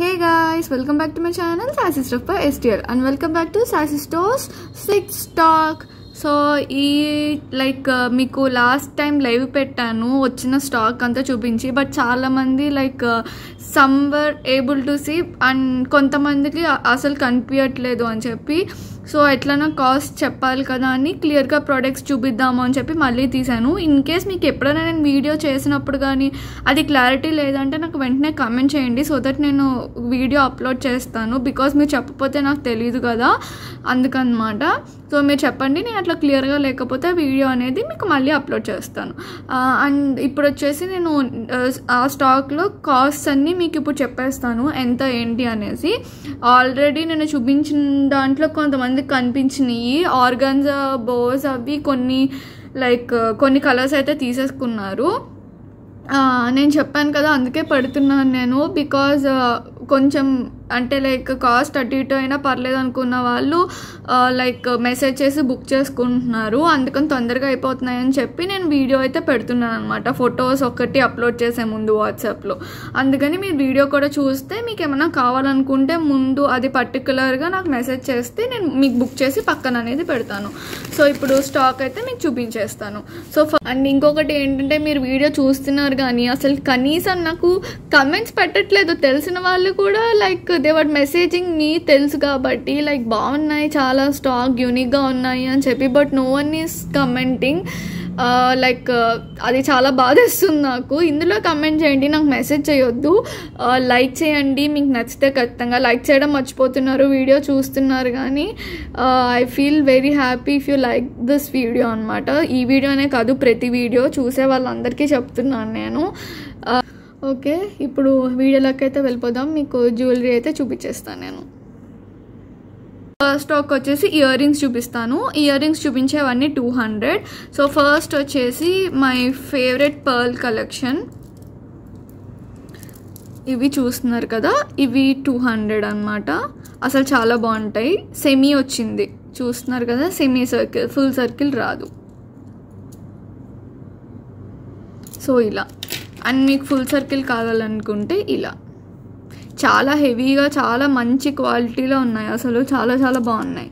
Hey guys, welcome back to my channel Sassy Stuff by STL and welcome back to Sassy Stores 6 Stock. So ఈ like మీకు last time live పెట్టాను వచ్చిన stock అంతా చూపించి but చాలామంది like some were able to see and కొంతమందికి అసలు కనిపించట్లేదు అని చెప్పి సో ఎట్లన్నా కాస్ట్ చెప్పాలి కదా అని క్లియర్గా ప్రోడక్ట్స్ చూపిద్దాము అని చెప్పి మళ్ళీ తీసాను ఇన్ కేస్ మీకు ఎప్పుడైనా నేను వీడియో చేసినప్పుడు కానీ అది క్లారిటీ లేదంటే నాకు వెంటనే కమెంట్ చేయండి సో దట్ నేను వీడియో అప్లోడ్ చేస్తాను బికాస్ మీరు చెప్పకపోతే నాకు తెలియదు కదా అందుకనమాట సో మీరు చెప్పండి నేను అట్లా క్లియర్గా లేకపోతే వీడియో అనేది మీకు మళ్ళీ అప్లోడ్ చేస్తాను అండ్ ఇప్పుడు వచ్చేసి నేను ఆ స్టాక్లో కాస్ట్ అన్నీ మీకు ఇప్పుడు చెప్పేస్తాను ఎంత ఏంటి అనేసి ఆల్రెడీ నేను చూపించిన దాంట్లో కొంతమందికి కనిపించినాయి ఆర్గన్స్ బోస్ అవి కొన్ని లైక్ కొన్ని కలర్స్ అయితే తీసేసుకున్నారు నేను చెప్పాను కదా అందుకే పెడుతున్నాను నేను బికాజ్ కొంచెం అంటే లైక్ కాస్ట్ అటు ఇటు అయినా పర్లేదు అనుకున్న వాళ్ళు లైక్ మెసేజ్ చేసి బుక్ చేసుకుంటున్నారు అందుకని తొందరగా అయిపోతున్నాయని చెప్పి నేను వీడియో అయితే పెడుతున్నాను అనమాట ఫొటోస్ ఒకటి అప్లోడ్ చేసే ముందు వాట్సాప్లో అందుకని మీరు వీడియో కూడా చూస్తే మీకు ఏమైనా కావాలనుకుంటే ముందు అది పర్టికులర్గా నాకు మెసేజ్ చేస్తే నేను మీకు బుక్ చేసి పక్కన అనేది పెడతాను సో ఇప్పుడు స్టాక్ అయితే మీకు చూపించేస్తాను సో అండ్ ఇంకొకటి ఏంటంటే మీరు వీడియో చూస్తున్నారు కానీ అసలు కనీసం నాకు కమెంట్స్ పెట్టట్లేదు తెలిసిన వాళ్ళు కూడా లైక్ దేవర్ మెసేజింగ్ మీ తెలుసు కాబట్టి లైక్ బాగున్నాయి చాలా స్టాక్ యూనిక్గా ఉన్నాయి అని చెప్పి but no one is commenting like అది చాలా బాధేస్తుంది నాకు ఇందులో కమెంట్ చేయండి నాకు మెసేజ్ చేయొద్దు లైక్ చేయండి మీకు నచ్చితే ఖచ్చితంగా లైక్ చేయడం మర్చిపోతున్నారు వీడియో చూస్తున్నారు కానీ I feel very happy if you like this video అనమాట ఈ వీడియోనే కాదు ప్రతి వీడియో చూసే వాళ్ళందరికీ చెప్తున్నాను నేను ఓకే ఇప్పుడు వీడియోలోకి అయితే వెళ్ళిపోదాం మీకు జ్యువెలరీ అయితే చూపించేస్తాను నేను స్టాక్ వచ్చేసి ఇయర్ రింగ్స్ చూపిస్తాను ఇయర్ రింగ్స్ చూపించేవన్నీ టూ హండ్రెడ్ సో ఫస్ట్ వచ్చేసి మై ఫేవరెట్ పర్ల్ కలెక్షన్ ఇవి చూస్తున్నారు కదా ఇవి టూ హండ్రెడ్ అనమాట అసలు చాలా బాగుంటాయి సెమీ వచ్చింది చూస్తున్నారు కదా సెమీ సర్కిల్ ఫుల్ సర్కిల్ రాదు సో ఇలా అండ్ మీకు ఫుల్ సర్కిల్ కావాలనుకుంటే ఇలా చాలా హెవీగా చాలా మంచి క్వాలిటీలో ఉన్నాయి అసలు చాలా చాలా బాగున్నాయి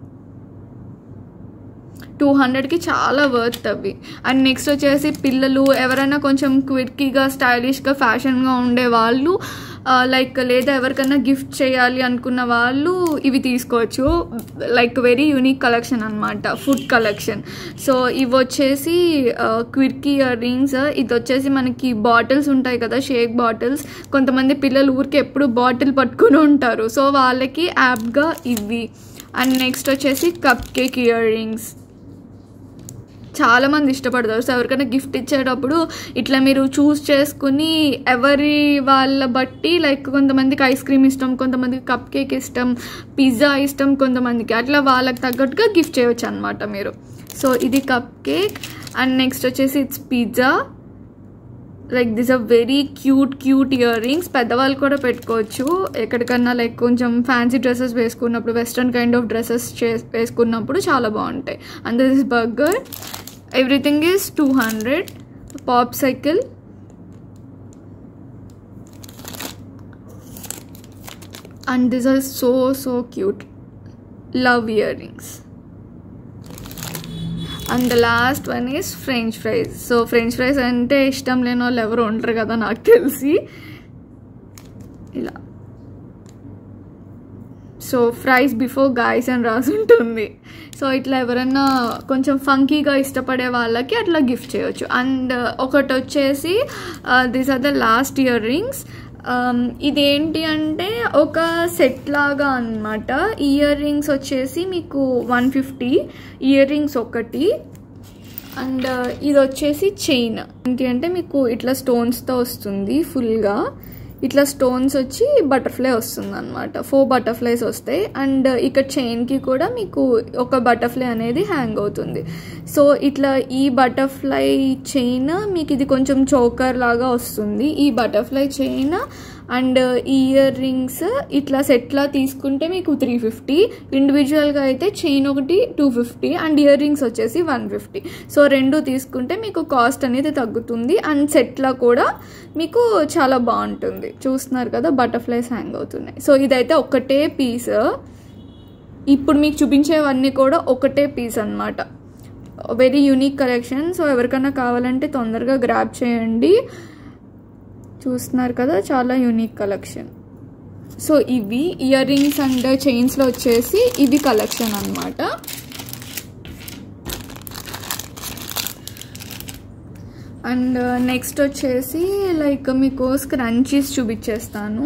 టూ హండ్రెడ్కి చాలా వర్త్ అవి అండ్ నెక్స్ట్ వచ్చేసి పిల్లలు ఎవరైనా కొంచెం క్విక్గా స్టైలిష్గా ఫ్యాషన్గా ఉండే వాళ్ళు లైక్ లేదా ఎవరికైనా గిఫ్ట్ చేయాలి అనుకున్న వాళ్ళు ఇవి తీసుకోవచ్చు లైక్ వెరీ యూనిక్ కలెక్షన్ అనమాట ఫుడ్ కలెక్షన్ సో ఇవి వచ్చేసి క్విర్కీ ఇయర్ రింగ్స్ ఇది వచ్చేసి మనకి బాటిల్స్ ఉంటాయి కదా షేక్ బాటిల్స్ కొంతమంది పిల్లలు ఊరికి ఎప్పుడు బాటిల్ పట్టుకుని ఉంటారు సో వాళ్ళకి యాప్గా ఇవి అండ్ నెక్స్ట్ వచ్చేసి కప్ కేక్ ఇయర్ రింగ్స్ చాలామంది ఇష్టపడతారు సో ఎవరికైనా గిఫ్ట్ ఇచ్చేటప్పుడు ఇట్లా మీరు చూస్ చేసుకుని ఎవరి వాళ్ళ బట్టి లైక్ కొంతమందికి ఐస్ క్రీమ్ ఇష్టం కొంతమందికి కప్ కేక్ ఇష్టం పిజ్జా ఇష్టం కొంతమందికి అట్లా వాళ్ళకి తగ్గట్టుగా గిఫ్ట్ చేయవచ్చు అనమాట మీరు సో ఇది కప్ కేక్ అండ్ నెక్స్ట్ వచ్చేసి it's pizza like this a very cute cute earrings పెద్దవాళ్ళు కూడా పెట్టుకోవచ్చు ఎక్కడికన్నా లైక్ కొంచెం ఫ్యాన్సీ డ్రెస్సెస్ వేసుకున్నప్పుడు వెస్ట్రన్ కైండ్ ఆఫ్ డ్రెస్సెస్ చే వేసుకున్నప్పుడు చాలా బాగుంటాయి and this is burger everything is two hundred popsicle and this are so so cute love earrings and the last one is French fries so French fries అంటే ఇష్టం లేని వాళ్ళు ఎవరు ఉండరు కదా నాకు తెలిసి ఇలా సో ఫ్రైస్ బిఫోర్ గాయస్ అని రాసి ఉంటుంది సో ఇట్లా ఎవరన్నా కొంచెం ఫంకీగా ఇష్టపడే వాళ్ళకి అట్లా గిఫ్ట్ చేయొచ్చు అండ్ ఒకటి వచ్చేసి these are the last earrings ఇదేంటి అంటే ఒక సెట్ లాగా అనమాట ఇయర్ రింగ్స్ వచ్చేసి మీకు వన్ ఫిఫ్టీ ఇయర్ రింగ్స్ ఒకటి అండ్ ఇది వచ్చేసి చైన్ ఏంటి అంటే మీకు ఇట్లా స్టోన్స్తో వస్తుంది ఫుల్గా ఇట్లా స్టోన్స్ వచ్చి బటర్ఫ్లై వస్తుంది అనమాట ఫోర్ బటర్ఫ్లైస్ వస్తాయి అండ్ ఇక్కడ చైన్కి కూడా మీకు ఒక బటర్ఫ్లై అనేది హ్యాంగ్ అవుతుంది సో ఇట్లా ఈ బటర్ఫ్లై చైన్ మీకు ఇది కొంచెం చోకర్ లాగా వస్తుంది ఈ butterfly chain and earrings ఇట్లా సెట్లా తీసుకుంటే మీకు త్రీ ఫిఫ్టీ ఇండివిజువల్గా అయితే చైన్ ఒకటి two fifty and earrings వచ్చేసి వన్ ఫిఫ్టీ సో రెండు తీసుకుంటే మీకు కాస్ట్ అనేది తగ్గుతుంది అండ్ సెట్లా కూడా మీకు చాలా బాగుంటుంది చూస్తున్నారు కదా బటర్ఫ్లైస్ హ్యాంగ్ అవుతున్నాయి సో ఇదైతే ఒకటే పీస్ ఇప్పుడు మీకు చూపించేవన్నీ కూడా ఒకటే పీస్ అనమాట వెరీ యూనిక్ కలెక్షన్ సో ఎవరికైనా కావాలంటే తొందరగా గ్రాప్ చేయండి చూస్తున్నారు కదా చాలా యూనిక్ కలెక్షన్ సో ఇవి ఇయర్ రింగ్స్ అండ్ చైన్స్లో వచ్చేసి ఇది కలెక్షన్ అనమాట అండ్ నెక్స్ట్ వచ్చేసి లైక్ మీకు స్క్రంచీస్ చూపించేస్తాను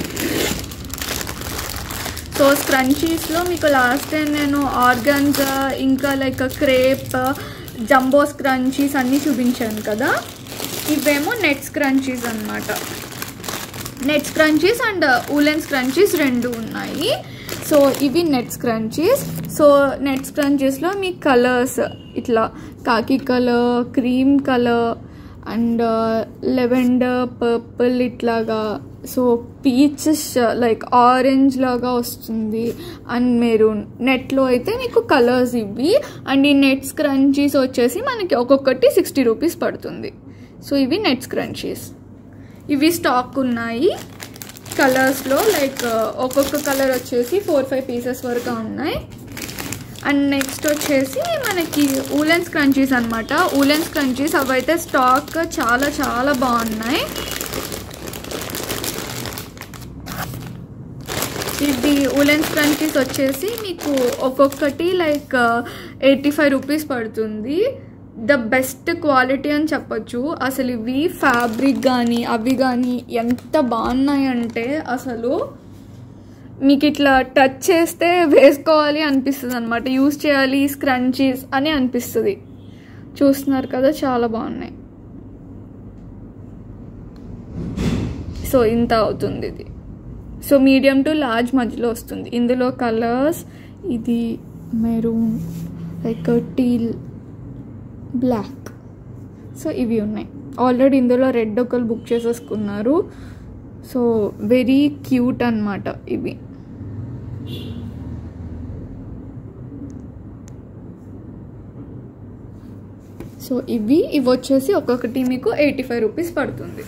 సో స్క్రంచీస్లో మీకు లాస్ట్ టైం నేను ఆర్గన్స్ ఇంకా లైక్ క్రేప్ జంబో స్క్రంచీస్ అన్నీ చూపించాను కదా ఇవేమో నెట్ స్క్రంచీస్ అనమాట net scrunchies and woollen scrunchies రెండు ఉన్నాయి సో ఇవి నెట్ స్క్రంచీస్ సో నెట్ స్క్రంచీస్లో మీ కలర్స్ ఇట్లా khaki colour cream colour and lavender purple ఇట్లాగా సో పీచెస్ లైక్ ఆరెంజ్ లాగా వస్తుంది అండ్ మెరూన్ నెట్లో అయితే మీకు కలర్స్ ఇవి అండ్ ఈ నెట్ స్క్రంచీస్ వచ్చేసి మనకి ఒక్కొక్కటి సిక్స్టీ రూపీస్ పడుతుంది సో ఇవి నెట్ స్క్రంచీస్ ఇవి స్టాక్ ఉన్నాయి కలర్స్లో లైక్ ఒక్కొక్క కలర్ వచ్చేసి ఫోర్ ఫైవ్ పీసెస్ వరకు ఉన్నాయి అండ్ నెక్స్ట్ వచ్చేసి మనకి ఊలెన్ స్క్రంచీస్ అనమాట ఊలెన్ స్క్రంచీస్ అవైతే స్టాక్ చాలా చాలా బాగున్నాయి ఇది ఉలెన్ స్క్రంచీస్ వచ్చేసి మీకు ఒక్కొక్కటి లైక్ ఎయిటీ ఫైవ్ రూపీస్ పడుతుంది ద బెస్ట్ క్వాలిటీ అని చెప్పొచ్చు అసలు ఇవి ఫ్యాబ్రిక్ కానీ అవి కానీ ఎంత బాగున్నాయంటే అసలు మీకు ఇట్లా టచ్ చేస్తే వేసుకోవాలి అనిపిస్తుంది అనమాట యూస్ చేయాలి స్క్రంచీస్ అని అనిపిస్తుంది చూస్తున్నారు కదా చాలా బాగున్నాయి సో ఇంత అవుతుంది ఇది సో మీడియం టు లార్జ్ మధ్యలో వస్తుంది ఇందులో కలర్స్ ఇది maroon like teal black so ఇవి ఉన్నాయి ఆల్రెడీ ఇందులో రెడ్ ఒకరు బుక్ చేసేసుకున్నారు సో వెరీ క్యూట్ అనమాట ఇవి సో ఇవి ఇవి వచ్చేసి ఒక్కొక్కటి మీకు ఎయిటీ ఫైవ్ రూపీస్ పడుతుంది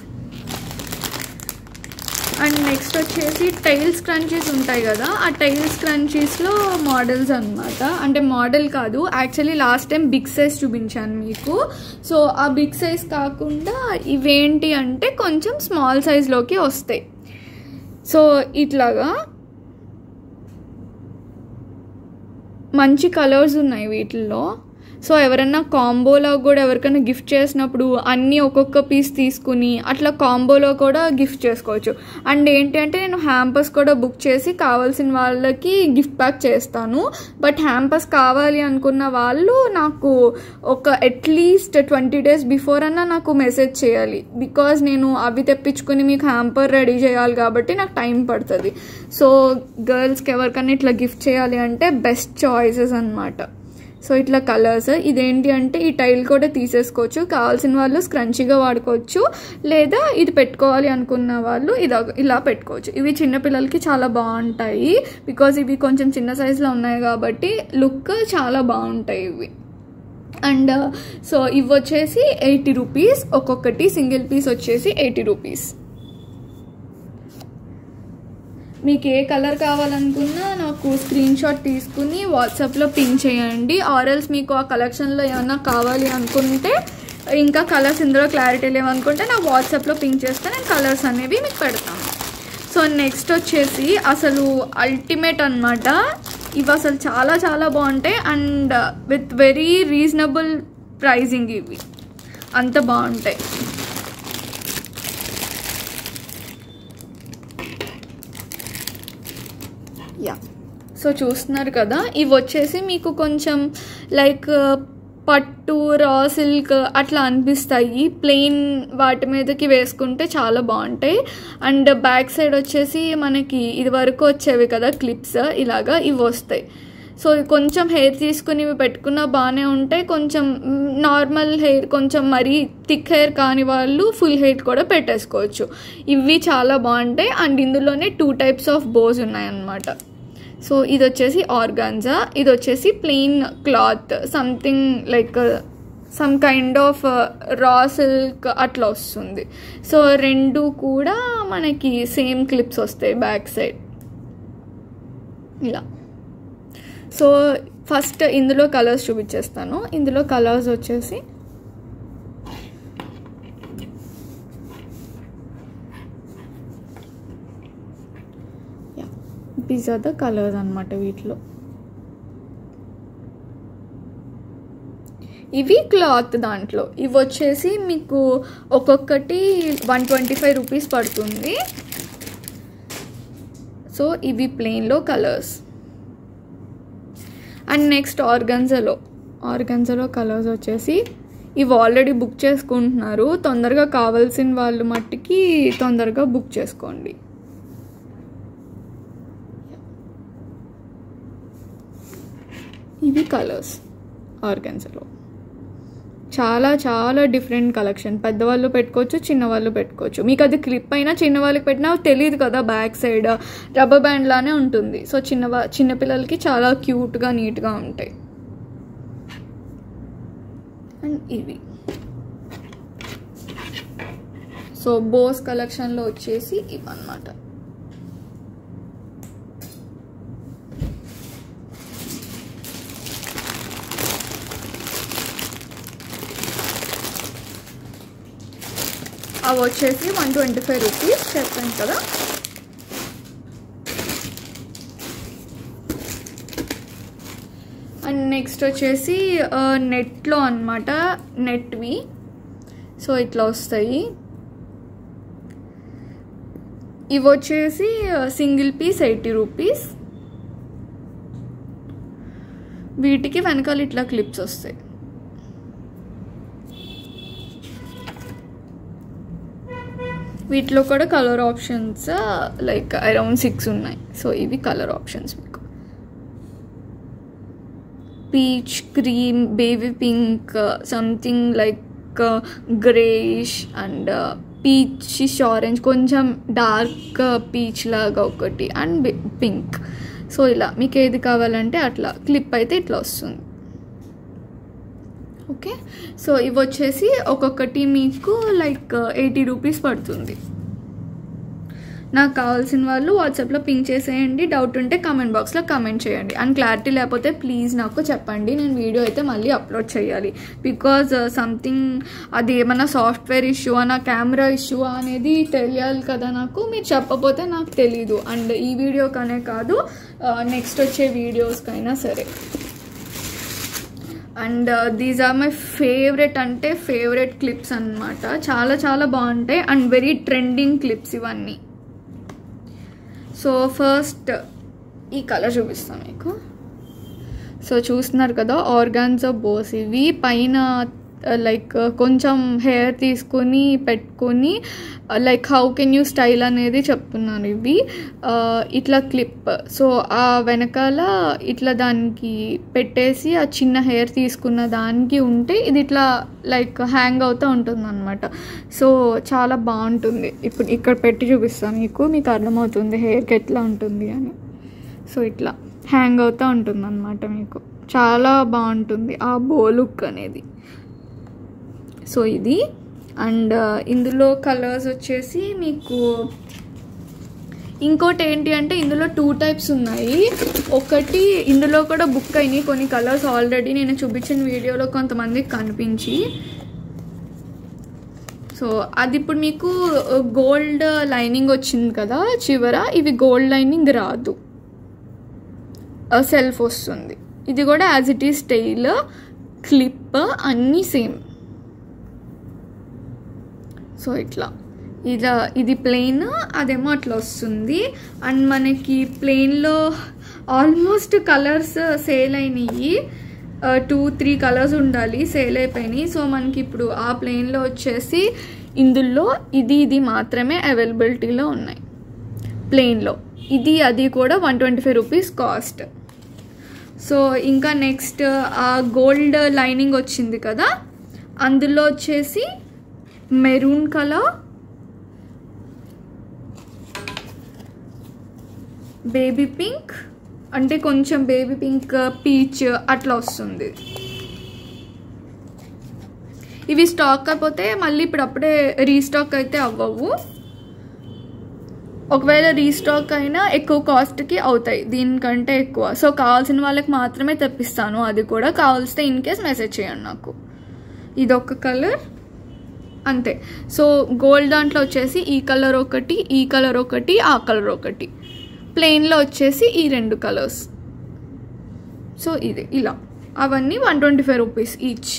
అండ్ నెక్స్ట్ వచ్చేసి టైల్ స్క్రంచీస్ ఉంటాయి కదా ఆ టైల్ స్క్రంచీస్లో మోడల్స్ అనమాట అంటే మోడల్ కాదు actually last time big size చూపించాను మీకు సో ఆ బిగ్ సైజ్ కాకుండా ఇవేంటి అంటే కొంచెం స్మాల్ సైజ్లోకి వస్తాయి సో ఇట్లాగా మంచి కలర్స్ ఉన్నాయి వీటిల్లో సో ఎవరన్నా కాంబోలో కూడా ఎవరికైనా గిఫ్ట్ చేసినప్పుడు అన్నీ ఒక్కొక్క పీస్ తీసుకుని అట్లా కాంబోలో కూడా గిఫ్ట్ చేసుకోవచ్చు అండ్ ఏంటి అంటే నేను హ్యాంపర్స్ కూడా బుక్ చేసి కావాల్సిన వాళ్ళకి గిఫ్ట్ ప్యాక్ చేస్తాను బట్ హ్యాంపర్స్ కావాలి అనుకున్న వాళ్ళు నాకు ఒక అట్లీస్ట్ ట్వంటీ డేస్ బిఫోర్ అన్నా నాకు మెసేజ్ చేయాలి బికాజ్ నేను అవి తెప్పించుకుని మీకు హ్యాంపర్ రెడీ చేయాలి కాబట్టి నాకు టైం పడుతుంది సో గర్ల్స్కి ఎవరికైనా ఇట్లా గిఫ్ట్ చేయాలి అంటే బెస్ట్ చాయిసెస్ అనమాట సో ఇట్లా కలర్స్ ఇదేంటి అంటే ఈ టైల్ కూడా తీసేసుకోవచ్చు కావాల్సిన వాళ్ళు స్క్రంచిగా వాడుకోవచ్చు లేదా ఇది పెట్టుకోవాలి అనుకున్న వాళ్ళు ఇది ఇలా పెట్టుకోవచ్చు ఇవి చిన్నపిల్లలకి చాలా బాగుంటాయి బికాజ్ ఇవి కొంచెం చిన్న సైజులో ఉన్నాయి కాబట్టి లుక్ చాలా బాగుంటాయి ఇవి అండ్ సో ఇవి వచ్చేసి ఎయిటీ రూపీస్ ఒక్కొక్కటి సింగిల్ పీస్ వచ్చేసి ఎయిటీ రూపీస్ మీకు ఏ కలర్ కావాలనుకున్నా నాకు స్క్రీన్ షాట్ తీసుకుని వాట్సాప్లో పిన్ చేయండి ఆర్ఎల్స్ మీకు ఆ కలెక్షన్లో ఏమన్నా కావాలి అనుకుంటే ఇంకా కలర్స్ ఇందులో క్లారిటీ లేవనుకుంటే నాకు వాట్సాప్లో పింక్ చేస్తే నేను కలర్స్ అనేవి మీకు పెడతాను సో నెక్స్ట్ వచ్చేసి అసలు అల్టిమేట్ అనమాట ఇవి అసలు చాలా చాలా బాగుంటాయి and with very reasonable pricing ఇవి అంత బాగుంటాయి యా సో చూస్తున్నారు కదా ఇవి వచ్చేసి మీకు కొంచెం లైక్ పట్టు రా సిల్క్ అట్లా అనిపిస్తాయి ప్లెయిన్ వాటి మీదకి వేసుకుంటే చాలా బాగుంటాయి అండ్ బ్యాక్ సైడ్ వచ్చేసి మనకి ఇది వరకు వచ్చేవి కదా క్లిప్స్ ఇలాగా ఇవి వస్తాయి సో కొంచెం హెయిర్ తీసుకుని ఇవి పెట్టుకున్న బాగానే ఉంటాయి కొంచెం నార్మల్ హెయిర్ కొంచెం మరీ థిక్ హెయిర్ కాని వాళ్ళు ఫుల్ హెయిర్ కూడా పెట్టేసుకోవచ్చు ఇవి చాలా బాగుంటాయి అండ్ ఇందులోనే టూ టైప్స్ ఆఫ్ బోస్ ఉన్నాయన్నమాట సో ఇది వచ్చేసి ఆర్గాన్జా ఇది వచ్చేసి plain cloth something like some kind of raw silk అట్లా వస్తుంది సో రెండు కూడా మనకి సేమ్ క్లిప్స్ వస్తాయి బ్యాక్ సైడ్ ఇలా సో ఫస్ట్ ఇందులో కలర్స్ చూపించేస్తాను ఇందులో కలర్స్ వచ్చేసి దీస్ ఆర్ ద కలర్స్ అనమాట వీటిలో ఇవి క్లాత్ దాంట్లో ఇవి వచ్చేసి మీకు ఒక్కొక్కటి వన్ ట్వంటీ ఫైవ్ రూపీస్ పడుతుంది సో ఇవి ప్లెయిన్లో కలర్స్ అండ్ నెక్స్ట్ ఆర్గన్జలో ఆర్గన్జలో కలర్స్ వచ్చేసి ఇవి ఆల్రెడీ బుక్ చేసుకుంటున్నారు తొందరగా కావాల్సిన వాళ్ళు మట్టికి తొందరగా బుక్ చేసుకోండి ఇవి కలర్స్ ఆర్గన్స్లో చాలా చాలా డిఫరెంట్ కలెక్షన్ పెద్దవాళ్ళు పెట్టుకోవచ్చు చిన్నవాళ్ళు పెట్టుకోవచ్చు మీకు అది క్లిప్ అయినా చిన్నవాళ్ళకి పెట్టినా తెలియదు కదా బ్యాక్ సైడ్ రబ్బర్ బ్యాండ్ లానే ఉంటుంది సో చిన్నవా చిన్నపిల్లలకి చాలా క్యూట్గా నీట్గా ఉంటాయి అండ్ ఇవి సో బోస్ కలెక్షన్లో వచ్చేసి ఇవన్నమాట అవి వచ్చేసి వన్ ట్వంటీ ఫైవ్ రూపీస్ చెప్పాను కదా అండ్ నెక్స్ట్ వచ్చేసి నెట్లో అనమాట నెట్వి సో ఇట్లా వస్తాయి ఇవి వచ్చేసి సింగిల్ పీస్ ఎయిటీ రూపీస్ వీటికి వెనకాల ఇట్లా క్లిప్స్ వస్తాయి వీటిలో కూడా colour options like around six ఉన్నాయి సో ఇవి కలర్ ఆప్షన్స్ మీకు peach cream baby pink something like greyish and peachish orange కొంచెం డార్క్ పీచ్ లాగా ఒకటి అండ్ పింక్ సో ఇలా మీకు ఏది కావాలంటే అట్లా క్లిప్ అయితే ఇట్లా వస్తుంది ఓకే సో ఇవి వచ్చేసి ఒక్కొక్కటి మీకు లైక్ ఎయిటీ రూపీస్ పడుతుంది నాకు కావాల్సిన వాళ్ళు వాట్సాప్లో పింక్ చేసేయండి డౌట్ ఉంటే కామెంట్ బాక్స్లో కామెంట్ చేయండి అండ్ క్లారిటీ లేకపోతే ప్లీజ్ నాకు చెప్పండి నేను వీడియో అయితే మళ్ళీ అప్లోడ్ చేయాలి బికాజ్ సంథింగ్ అది ఏమైనా సాఫ్ట్వేర్ ఇష్యూ నా కెమెరా ఇష్యూ అనేది తెలియాలి కదా నాకు మీరు చెప్పకపోతే నాకు తెలీదు అండ్ ఈ వీడియోకనే కాదు నెక్స్ట్ వచ్చే వీడియోస్కైనా సరే and these are my favourite అంటే ఫేవరెట్ క్లిప్స్ అనమాట చాలా చాలా బాగుంటాయి అండ్ వెరీ ట్రెండింగ్ క్లిప్స్ ఇవన్నీ సో ఫస్ట్ ఈ కలర్ చూపిస్తాను మీకు సో చూస్తున్నారు కదా ఆర్గాన్స్ ఆఫ్ బోస్ ఇవి పైన లైక్ కొంచెం హెయిర్ తీసుకొని పెట్టుకొని like how can you style అనేది చెప్తున్నాను ఇవి ఇట్లా క్లిప్ సో ఆ వెనకాల ఇట్లా దానికి పెట్టేసి ఆ చిన్న హెయిర్ తీసుకున్న దానికి ఉంటే ఇది ఇట్లా లైక్ హ్యాంగ్ అవుతూ ఉంటుంది అనమాట సో చాలా బాగుంటుంది ఇప్పుడు ఇక్కడ పెట్టి చూపిస్తాను మీకు మీకు అర్థమవుతుంది హెయిర్కి ఎట్లా ఉంటుంది అని సో ఇట్లా హ్యాంగ్ అవుతూ ఉంటుంది అనమాట మీకు చాలా బాగుంటుంది ఆ బో లుక్ అనేది సో ఇది అండ్ ఇందులో కలర్స్ వచ్చేసి మీకు ఇంకోటి ఏంటి అంటే ఇందులో టూ టైప్స్ ఉన్నాయి ఒకటి ఇందులో కూడా బుక్ అయినాయి కొన్ని కలర్స్ ఆల్రెడీ నేను చూపించిన వీడియోలో కొంతమందికి కనిపించి సో అది ఇప్పుడు మీకు గోల్డ్ లైనింగ్ వచ్చింది కదా చివర ఇవి గోల్డ్ లైనింగ్ రాదు సెల్ఫ్ వస్తుంది ఇది కూడా as it is style clip అన్నీ సేమ్ సో ఇట్లా ఇలా ఇది ప్లెయిన్ అదేమో అట్లా వస్తుంది అండ్ మనకి ప్లెయిన్లో ఆల్మోస్ట్ కలర్స్ సేల్ అయినాయి టూ త్రీ కలర్స్ ఉండాలి సేల్ అయిపోయినాయి సో మనకి ఇప్పుడు ఆ ప్లెయిన్లో వచ్చేసి ఇందులో ఇది ఇది మాత్రమే అవైలబిలిటీలో ఉన్నాయి ప్లెయిన్లో ఇది అది కూడా one twenty five rupees cost so ఇంకా నెక్స్ట్ ఆ గోల్డ్ లైనింగ్ వచ్చింది కదా అందులో వచ్చేసి మెరూన్ కలర్ బేబీ పింక్ అంటే కొంచెం బేబీ పింక్ పీచ్ అట్లా వస్తుంది ఇవి స్టాక్ అయిపోతే మళ్ళీ ఇప్పుడు అప్పుడే రీస్టాక్ అయితే అవ్వవు ఒకవేళ రీస్టాక్ అయినా ఎక్కువ కాస్ట్కి అవుతాయి దీనికంటే ఎక్కువ సో కావాల్సిన వాళ్ళకి మాత్రమే తెప్పిస్తాను అది కూడా కావాల్స్తే ఇన్ కేస్ మెసేజ్ చేయండి నాకు ఇదొక కలర్ అంతే సో గోల్డ్ దాంట్లో వచ్చేసి ఈ కలర్ ఒకటి ఈ కలర్ ఒకటి ఆ కలర్ ఒకటి ప్లెయిన్లో వచ్చేసి ఈ రెండు కలర్స్ సో ఇది ఇలా అవన్నీ one twenty five rupees each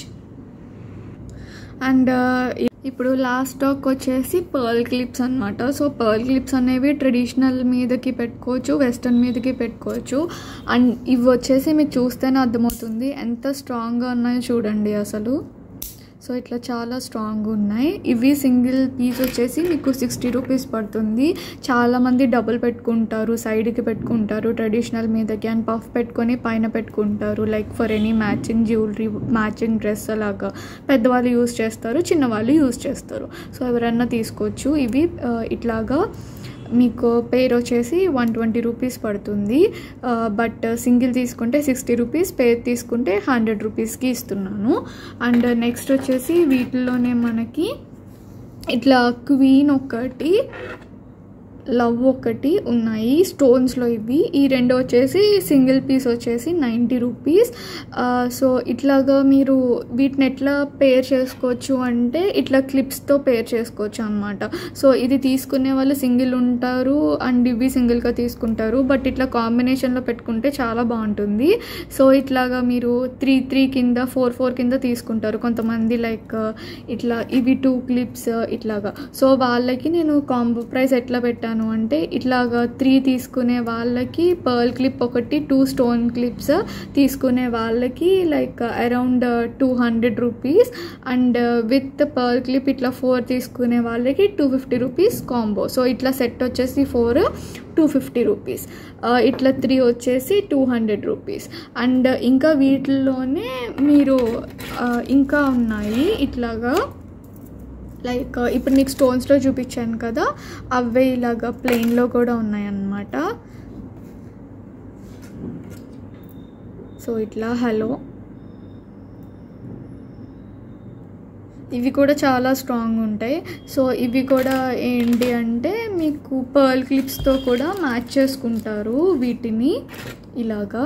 and ఇప్పుడు లాస్ట్ స్టాక్ వచ్చేసి పర్ల్ క్లిప్స్ అనమాట సో పర్ల్ క్లిప్స్ అనేవి ట్రెడిషనల్ మీదకి పెట్టుకోవచ్చు వెస్ట్రన్ మీదకి పెట్టుకోవచ్చు అండ్ ఇవి వచ్చేసి మీకు చూస్తేనే అర్థమవుతుంది ఎంత స్ట్రాంగ్గా ఉన్నాయో చూడండి అసలు సో ఇట్లా చాలా స్ట్రాంగ్ ఉన్నాయి ఇవి సింగిల్ పీస్ వచ్చేసి మీకు సిక్స్టీ రూపీస్ పడుతుంది చాలామంది డబుల్ పెట్టుకుంటారు సైడ్కి పెట్టుకుంటారు ట్రెడిషనల్ మీదకి అండ్ పఫ్ పెట్టుకొని పైన పెట్టుకుంటారు like for any matching jewellery matching dress అలాగా పెద్దవాళ్ళు యూస్ చేస్తారు చిన్నవాళ్ళు యూస్ చేస్తారు సో ఎవరైనా తీసుకోవచ్చు ఇవి ఆ, ఇట్లాగా మీకు పేర్ వచ్చేసి వన్ ట్వంటీ రూపీస్ పడుతుంది బట్ సింగిల్ తీసుకుంటే సిక్స్టీ రూపీస్ పేర్ తీసుకుంటే హండ్రెడ్ రూపీస్కి ఇస్తున్నాను అండ్ నెక్స్ట్ వచ్చేసి వీటిలోనే మనకి ఇట్లా క్వీన్ ఒకటి లవ్ ఒకటి ఉన్నాయి స్టోన్స్లో ఇవి ఈ రెండు వచ్చేసి సింగిల్ పీస్ వచ్చేసి నైంటీ రూపీస్ సో ఇట్లాగా మీరు వీటిని ఎట్లా పేర్ చేసుకోవచ్చు అంటే ఇట్లా క్లిప్స్తో పేర్ చేసుకోవచ్చు అనమాట సో ఇది తీసుకునే వాళ్ళు సింగిల్ ఉంటారు అండ్ ఇవి సింగిల్గా తీసుకుంటారు బట్ ఇట్లా కాంబినేషన్లో పెట్టుకుంటే చాలా బాగుంటుంది సో ఇట్లాగా మీరు త్రీ త్రీ కింద ఫోర్ ఫోర్ కింద తీసుకుంటారు కొంతమంది లైక్ ఇట్లా ఇవి టూ క్లిప్స్ ఇట్లాగా సో వాళ్ళకి నేను కాంబో ప్రైస్ ఎట్లా పెట్టాను అంటే ఇట్లాగా త్రీ తీసుకునే వాళ్ళకి పర్ల్ క్లిప్ ఒకటి టూ స్టోన్ క్లిప్స్ తీసుకునే వాళ్ళకి like around two hundred rupees and with pearl clip ఇట్లా ఫోర్ తీసుకునే వాళ్ళకి two fifty rupees combo so ఇట్లా సెట్ వచ్చేసి ఫోర్ టూ ఫిఫ్టీ రూపీస్ ఇట్లా త్రీ వచ్చేసి టూ హండ్రెడ్ రూపీస్ అండ్ ఇంకా వీటిల్లోనే మీరు ఆ, ఇంకా ఉన్నాయి ఇట్లాగా లైక్ ఇప్పుడు మీకు స్టోన్స్లో చూపించాను కదా అవే ఇలాగా ప్లెయిన్లో కూడా ఉన్నాయన్నమాట సో ఇట్లా హలో ఇవి కూడా చాలా స్ట్రాంగ్ ఉంటాయి సో ఇవి కూడా ఏంటి అంటే మీకు పర్ల్ క్లిప్స్తో కూడా మ్యాచ్ చేసుకుంటారు వీటిని ఇలాగా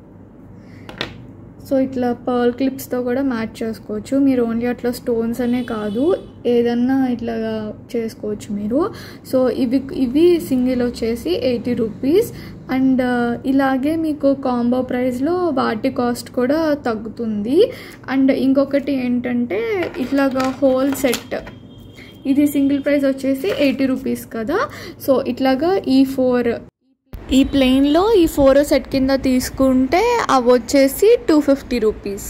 సో ఇట్లా పర్ల్ క్లిప్స్తో కూడా మ్యాచ్ చేసుకోవచ్చు మీరు ఓన్లీ అట్లా స్టోన్స్ అనే కాదు ఏదన్నా ఇట్లా చేసుకోవచ్చు మీరు సో ఇవి ఇవి సింగిల్ వచ్చేసి ఎయిటీ రూపీస్ అండ్ ఇలాగే మీకు కాంబో ప్రైస్లో వాటి కాస్ట్ కూడా తగ్గుతుంది అండ్ ఇంకొకటి ఏంటంటే ఇట్లాగా హోల్ సెట్ ఇది సింగిల్ ప్రైస్ వచ్చేసి ఎయిటీ రూపీస్ కదా సో ఇట్లాగా ఈ ఫోర్ ఈ ప్లెయిన్లో ఈ ఫోర్ సెట్ కింద తీసుకుంటే అవి వచ్చేసి టూ ఫిఫ్టీ రూపీస్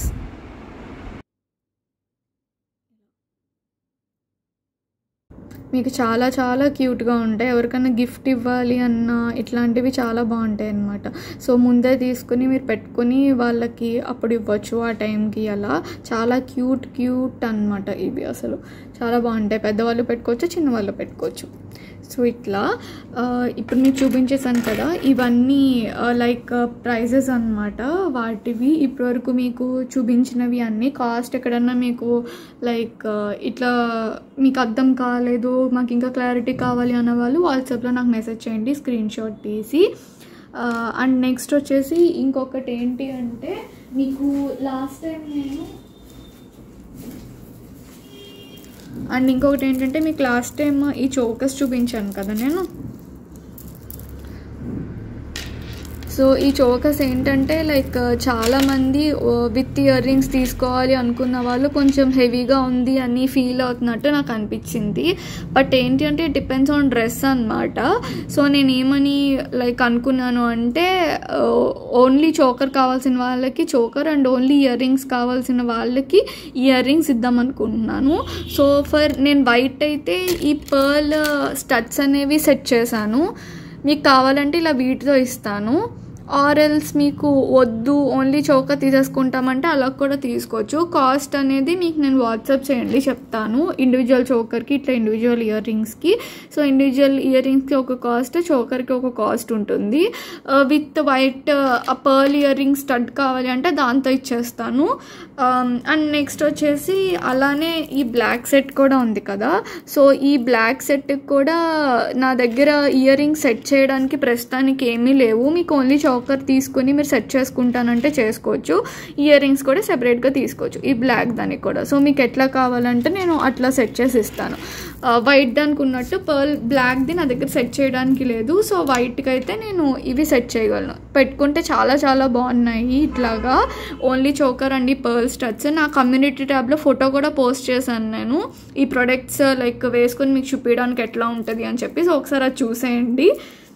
మీకు చాలా చాలా క్యూట్గా ఉంటాయి ఎవరికైనా గిఫ్ట్ ఇవ్వాలి అన్న ఇట్లాంటివి చాలా బాగుంటాయి అన్నమాట సో ముందే తీసుకుని మీరు పెట్టుకుని వాళ్ళకి అప్పుడు ఇవ్వచ్చు ఆ టైంకి అలా చాలా క్యూట్ క్యూట్ అన్నమాట ఇవి అసలు చాలా బాగుంటాయి పెద్దవాళ్ళు పెట్టుకోవచ్చు చిన్నవాళ్ళు పెట్టుకోవచ్చు సో ఇట్లా ఆ, ఇప్పుడు మీకు చూపించేసాను కదా ఇవన్నీ లైక్ ప్రైజెస్ అన్నమాట వాటివి ఇప్పటివరకు మీకు చూపించినవి అన్నీ కాస్ట్ ఎక్కడన్నా మీకు లైక్ ఇట్లా మీకు అర్థం కాలేదు మాకు ఇంకా క్లారిటీ కావాలి అన్న వాళ్ళు వాట్సాప్లో నాకు మెసేజ్ చేయండి స్క్రీన్ షాట్ తీసి అండ్ నెక్స్ట్ వచ్చేసి ఇంకొకటి ఏంటి అంటే మీకు లాస్ట్ టైం నేను అండ్ ఇంకొకటి ఏంటంటే మీకు లాస్ట్ టైం ఈ చోకస్ చూపించాను కదా నేను సో ఈ చోకస్ ఏంటంటే లైక్ చాలామంది విత్ ఇయర్ రింగ్స్ తీసుకోవాలి అనుకున్న వాళ్ళు కొంచెం హెవీగా ఉంది అని ఫీల్ అవుతున్నట్టు నాకు అనిపించింది బట్ ఏంటి అంటే డిపెండ్స్ ఆన్ డ్రెస్ అనమాట సో నేను ఏమని లైక్ అనుకున్నాను అంటే ఓన్లీ చోకర్ కావాల్సిన వాళ్ళకి choker and only earrings కావాల్సిన వాళ్ళకి ఇయర్ రింగ్స్ ఇద్దాం అనుకుంటున్నాను సో ఫర్ నేను వైట్ అయితే ఈ పర్ల్ స్టడ్స్ అనేవి సెట్ చేశాను మీకు కావాలంటే ఇలా వీటితో ఇస్తాను ఆర్ఎల్స్ మీకు వద్దు ఓన్లీ చౌక తీసేసుకుంటామంటే అలా కూడా తీసుకోవచ్చు కాస్ట్ అనేది మీకు నేను వాట్సాప్ చేయండి చెప్తాను ఇండివిజువల్ చోకర్కి ఇట్లా ఇండివిజువల్ ఇయర్ రింగ్స్కి సో ఇండివిజువల్ ఇయర్ రింగ్స్కి ఒక కాస్ట్ చోకర్కి ఒక కాస్ట్ ఉంటుంది with white pearl earring stud కావాలి అంటే దాంతో ఇచ్చేస్తాను అండ్ నెక్స్ట్ వచ్చేసి అలానే ఈ బ్లాక్ సెట్ కూడా ఉంది కదా సో ఈ బ్లాక్ సెట్కి కూడా నా దగ్గర ఇయర్ రింగ్ సెట్ చేయడానికి ప్రస్తుతానికి ఏమీ లేవు మీకు ఓన్లీ చౌకర్ తీసుకుని మీరు సెట్ చేసుకుంటానంటే చేసుకోవచ్చు ఇయర్ రింగ్స్ కూడా సెపరేట్గా తీసుకోవచ్చు ఈ బ్లాక్ దానికి కూడా సో మీకు ఎట్లా కావాలంటే నేను అట్లా సెట్ చేసి ఇస్తాను వైట్ దానికి ఉన్నట్టు పర్ల్ బ్లాక్ది నా దగ్గర సెట్ చేయడానికి లేదు సో వైట్కి అయితే నేను ఇవి సెట్ చేయగలను పెట్టుకుంటే చాలా చాలా బాగున్నాయి ఇట్లాగా ఓన్లీ చోకర్ అండి పర్ల్ స్టడ్స్ నా కమ్యూనిటీ ట్యాబ్లో ఫోటో కూడా పోస్ట్ చేశాను నేను ఈ ప్రొడక్ట్స్ లైక్ వేసుకొని మీకు చూపించడానికి ఎట్లా ఉంటుంది అని చెప్పి సో ఒకసారి అది చూసేయండి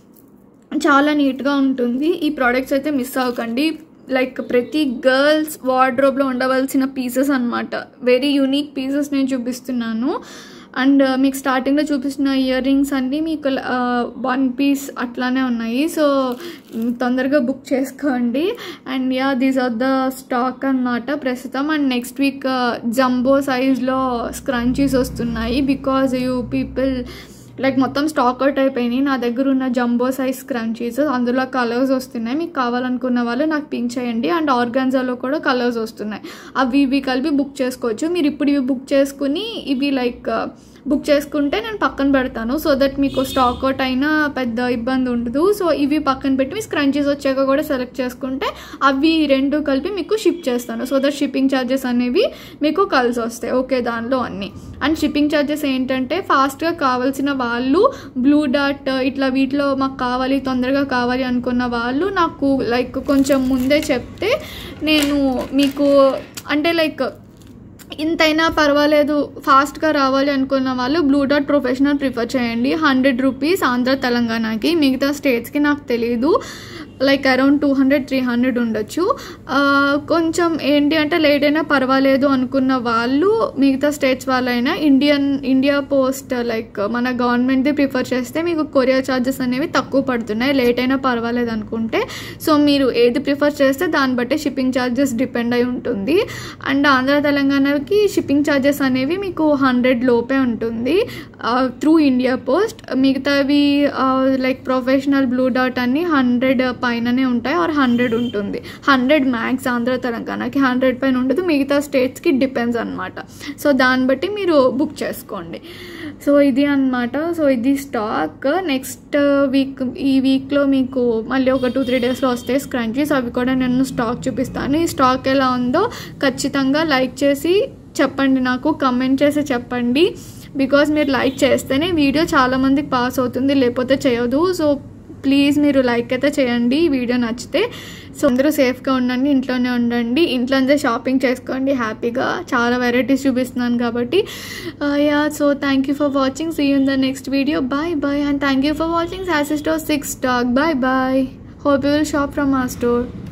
చాలా నీట్గా ఉంటుంది ఈ ప్రోడక్ట్స్ అయితే మిస్ అవ్వకండి లైక్ ప్రతి గర్ల్స్ వార్డ్రోబ్లో ఉండవలసిన పీసెస్ అనమాట వెరీ యూనిక్ పీసెస్ నేను చూపిస్తున్నాను అండ్ మీకు స్టార్టింగ్లో చూపిస్తున్న ఇయర్ రింగ్స్ అన్నీ మీకు వన్ పీస్ అట్లానే ఉన్నాయి సో తొందరగా బుక్ చేసుకోండి and yeah these are the stock అన్నమాట ప్రస్తుతం అండ్ నెక్స్ట్ వీక్ జంబో సైజ్లో స్క్రంచీస్ వస్తున్నాయి బికాజ్ యూ పీపుల్ లైక్ మొత్తం స్టాక్ అవుట్ అయిపోయినాయి నా దగ్గర ఉన్న జంబో సైజ్ క్రంచీస్ అందులో కలర్స్ వస్తున్నాయి మీకు కావాలనుకున్న వాళ్ళు నాకు పింక్ చేయండి అండ్ ఆర్గాన్జాలో కూడా కలర్స్ వస్తున్నాయి అవి ఇవి కలిపి బుక్ చేసుకోవచ్చు మీరు ఇప్పుడు ఇవి బుక్ చేసుకుని ఇవి లైక్ బుక్ చేసుకుంటే నేను పక్కన పెడతాను సో దట్ మీకు స్టాక్ అవుట్ అయినా పెద్ద ఇబ్బంది ఉండదు సో ఇవి పక్కన పెట్టి మీ స్క్రంచీస్ వచ్చాక కూడా సెలెక్ట్ చేసుకుంటే అవి రెండు కలిపి మీకు షిప్ చేస్తాను సో దట్ షిప్పింగ్ ఛార్జెస్ అనేవి మీకు కలిసి వస్తాయి ఓకే దానిలో అన్నీ అండ్ షిప్పింగ్ ఛార్జెస్ ఏంటంటే ఫాస్ట్గా కావాల్సిన వాళ్ళు బ్లూ డాట్ ఇట్లా వీటిలో మాకు కావాలి తొందరగా కావాలి అనుకున్న వాళ్ళు నాకు లైక్ కొంచెం ముందే చెప్తే నేను మీకు అంటే లైక్ ఇంతైనా పర్వాలేదు ఫాస్ట్గా రావాలి అనుకున్న వాళ్ళు బ్లూ డాట్ ప్రొఫెషనల్ ప్రిఫర్ చేయండి హండ్రెడ్ రూపీస్ ఆంధ్ర తెలంగాణకి మిగతా స్టేట్స్కి నాకు తెలియదు like around two hundred three hundred ఉండొచ్చు కొంచెం ఏంటి అంటే లేట్ అయినా పర్వాలేదు అనుకున్న వాళ్ళు మిగతా స్టేట్స్ వాళ్ళైనా ఇండియన్ ఇండియా పోస్ట్ లైక్ మన గవర్నమెంట్ది ప్రిఫర్ చేస్తే మీకు కొరియర్ ఛార్జెస్ అనేవి తక్కువ పడుతున్నాయి లేట్ అయినా పర్వాలేదు అనుకుంటే సో మీరు ఏది ప్రిఫర్ చేస్తే దాన్ని బట్టి షిప్పింగ్ ఛార్జెస్ డిపెండ్ అయి ఉంటుంది అండ్ ఆంధ్ర తెలంగాణకి షిప్పింగ్ ఛార్జెస్ అనేవి మీకు హండ్రెడ్ లోపే ఉంటుంది త్రూ ఇండియా పోస్ట్ మిగతావి లైక్ ప్రొఫెషనల్ బ్లూ డాట్ అన్ని హండ్రెడ్ పైననే ఉంటాయి ఆర్ హండ్రెడ్ ఉంటుంది హండ్రెడ్ మ్యాక్స్ ఆంధ్ర తెలంగాణకి హండ్రెడ్ పైన ఉండదు మిగతా స్టేట్స్కి డిపెండ్స్ అనమాట సో దాన్ని బట్టి మీరు బుక్ చేసుకోండి సో ఇది అనమాట సో ఇది స్టాక్ నెక్స్ట్ వీక్ ఈ వీక్లో మీకు మళ్ళీ ఒక టూ త్రీ డేస్లో వస్తాయి స్క్రంచీస్ అవి కూడా నేను స్టాక్ చూపిస్తాను ఈ స్టాక్ ఎలా ఉందో ఖచ్చితంగా లైక్ చేసి చెప్పండి నాకు కమెంట్ చేసి చెప్పండి బికాజ్ మీరు లైక్ చేస్తేనే వీడియో చాలామందికి పాస్ అవుతుంది లేకపోతే చేయదు సో ప్లీజ్ మీరు లైక్ అయితే చేయండి వీడియో నచ్చితే సో అందరూ సేఫ్గా ఉండండి ఇంట్లోనే ఉండండి ఇంట్లోనే షాపింగ్ చేసుకోండి హ్యాపీగా చాలా వెరైటీస్ చూపిస్తున్నాను కాబట్టి yeah so thank you for watching see in the next video bye bye and thank you for watching సాసిస్టో six stock bye bye hope you will shop from a store